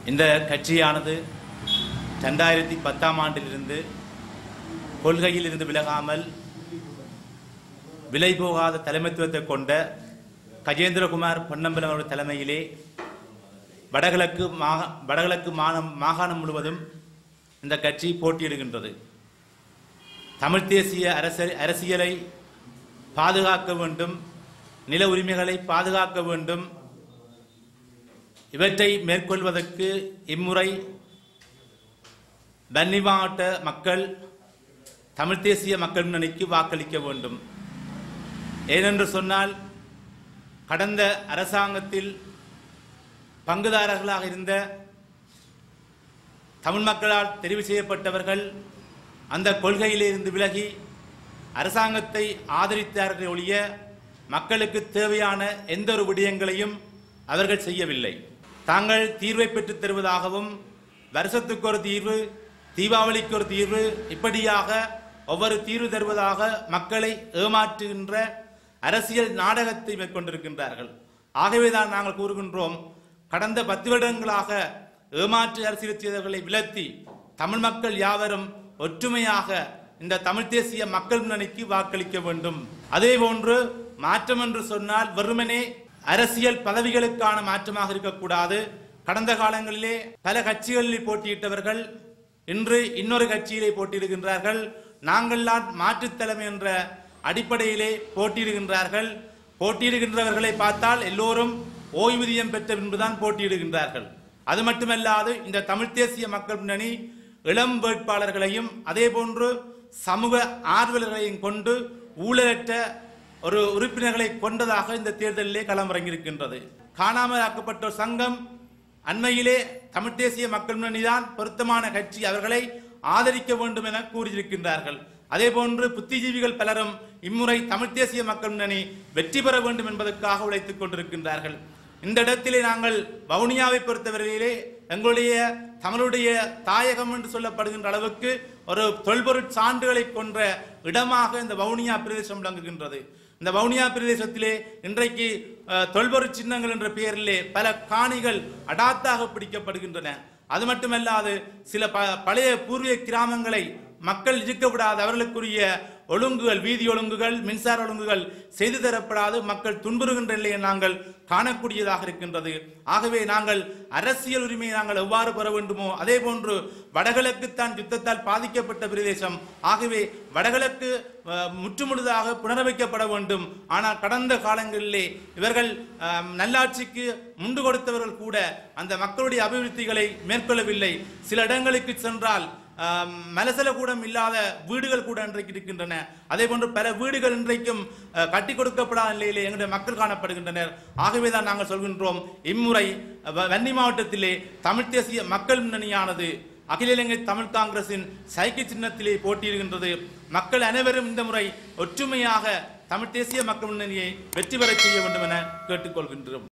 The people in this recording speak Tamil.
இந்த கட்சியானது ரெண்டாயிரத்தி பத்தாம் ஆண்டிலிருந்து கொள்கையில் இருந்து விலகாமல் விலை போகாத தலைமைத்துவத்தை கொண்ட கஜேந்திரகுமார் பொன்னம்பலம் அவர்கள் தலைமையிலே வடகிழக்கு மாக வடகிழக்கு மாநிலம் மாகாணம் முழுவதும் இந்த கட்சி போட்டியிடுகின்றது தமிழ் தேசிய அரச அரசியலை பாதுகாக்க வேண்டும் நில உரிமைகளை பாதுகாக்க வேண்டும் இவற்றை மேற்கொள்வதற்கு இம்முறை வன்னி மாவட்ட மக்கள் தமிழ் தேசிய மக்கள் முன்னணிக்கு வாக்களிக்க வேண்டும் ஏனென்று சொன்னால் கடந்த அரசாங்கத்தில் பங்குதாரர்களாக இருந்த தமிழ் மக்களால் தெரிவு செய்யப்பட்டவர்கள் அந்த கொள்கையிலிருந்து விலகி அரசாங்கத்தை ஆதரித்தார்கள் ஒழிய மக்களுக்கு தேவையான எந்த ஒரு விடயங்களையும் அவர்கள் செய்யவில்லை தாங்கள் தீர்வை பெற்றுத் தருவதாகவும் வருஷத்துக்கு ஒரு தீர்வு தீபாவளிக்கு ஒரு தீர்வு இப்படியாக ஒவ்வொரு தீர்வு தருவதாக மக்களை ஏமாற்றுகின்ற அரசியல் நாடகத்தை மேற்கொண்டிருக்கின்றார்கள் ஆகவேதான் நாங்கள் கூறுகின்றோம் கடந்த பத்து வருடங்களாக ஏமாற்று அரசியல் செய்தவர்களை விலத்தி தமிழ் மக்கள் யாவரும் ஒற்றுமையாக இந்த தமிழ் தேசிய மக்கள் முன்னணிக்கு வாக்களிக்க வேண்டும் அதே போன்று மாற்றம் என்று சொன்னால் வெறுமனே அரசியல் பதவிகளுக்கான மாற்றமாக இருக்கக்கூடாது கடந்த காலங்களிலே பல கட்சிகளில் போட்டியிட்டவர்கள் இன்று இன்னொரு கட்சியிலே போட்டியிடுகின்றார்கள் நாங்கள்தான் மாற்றுத் தலைமை என்ற அடிப்படையிலே போட்டியிடுகின்றார்கள் போட்டியிடுகின்றவர்களை பார்த்தால் எல்லோரும் ஓய்வூதியம் பெற்ற பின்புதான் போட்டியிடுகின்றார்கள் அது மட்டுமல்லாது இந்த தமிழ் தேசிய மக்கள் முன்னணி இளம் வேட்பாளர்களையும் அதே போன்று சமூக ஆர்வலர்களையும் கொண்டு ஊழலற்ற ஒரு உறுப்பினர்களை கொண்டதாக இந்த தேர்தலிலே களமிறங்கியிருக்கின்றது காணாமல் ஆக்கப்பட்ட ஒரு சங்கம் அண்மையிலே தமிழ் தேசிய மக்கள் முன்னணிதான் பொருத்தமான கட்சி அவர்களை ஆதரிக்க வேண்டும் என கூறியிருக்கின்றார்கள் அதே போன்று புத்திஜீவிகள் பலரும் இம்முறை தமிழ் தேசிய மக்கள் முன்னணி வெற்றி பெற வேண்டும் என்பதற்காக உழைத்துக் கொண்டிருக்கின்றார்கள் இந்த இடத்திலே நாங்கள் வவுனியாவை பொறுத்தவரையிலே எங்களுடைய தமிழுடைய தாயகம் என்று சொல்லப்படுகின்ற அளவுக்கு ஒரு தொல்பொருட் சான்றுகளை கொன்ற இடமாக இந்த வவுனியா பிரதேசம் விளங்குகின்றது இந்த வவுனியா பிரதேசத்திலே இன்றைக்கு அஹ், தொல்பொருட் சின்னங்கள் என்ற பெயரிலே பல காணிகள் அடாத்தாக பிடிக்கப்படுகின்றன அது மட்டுமல்லாது சில ப பழைய பூர்வீக கிராமங்களை மக்கள் இருக்க விடாது அவர்களுக்குரிய ஒழுங்குகள் வீதி ஒழுங்குகள் மின்சார ஒழுங்குகள் செய்து தரப்படாது மக்கள் துன்புறுகின்ற நிலையை நாங்கள் காணக்கூடியதாக இருக்கின்றது ஆகவே நாங்கள் அரசியல் உரிமையை நாங்கள் எவ்வாறு பெற வேண்டுமோ அதே போன்று வடகிழக்குத்தான் யுத்தத்தால் பாதிக்கப்பட்ட பிரதேசம் ஆகவே வடகிழக்கு அஹ், முற்றுமுழுதாக புனரமைக்கப்பட வேண்டும் ஆனால் கடந்த காலங்களிலே இவர்கள் அஹ், நல்லாட்சிக்கு முண்டு கொடுத்தவர்கள் கூட அந்த மக்களுடைய அபிவிருத்திகளை மேற்கொள்ளவில்லை சில இடங்களுக்கு சென்றால் ஆம், மலசல கூடம் இல்லாத வீடுகள் கூட இன்றைக்கு இருக்கின்றன அதே போன்று பல வீடுகள் இன்றைக்கும் அஹ், கட்டி கொடுக்கப்படாத நிலையிலே எங்களுடைய மக்கள் காணப்படுகின்றனர் ஆகவே தான் நாங்கள் சொல்கின்றோம் இம்முறை வ- வன்னி மாவட்டத்திலே தமிழ் தேசிய மக்கள் முன்னணியானது அகில இலங்கை தமிழ் காங்கிரசின் சைக்கிள் சின்னத்திலே போட்டியிடுகின்றது மக்கள் அனைவரும் இந்த முறை ஒற்றுமையாக தமிழ் தேசிய மக்கள் முன்னணியை வெற்றி பெறச் செய்ய வேண்டும் என கேட்டுக்கொள்கின்றோம்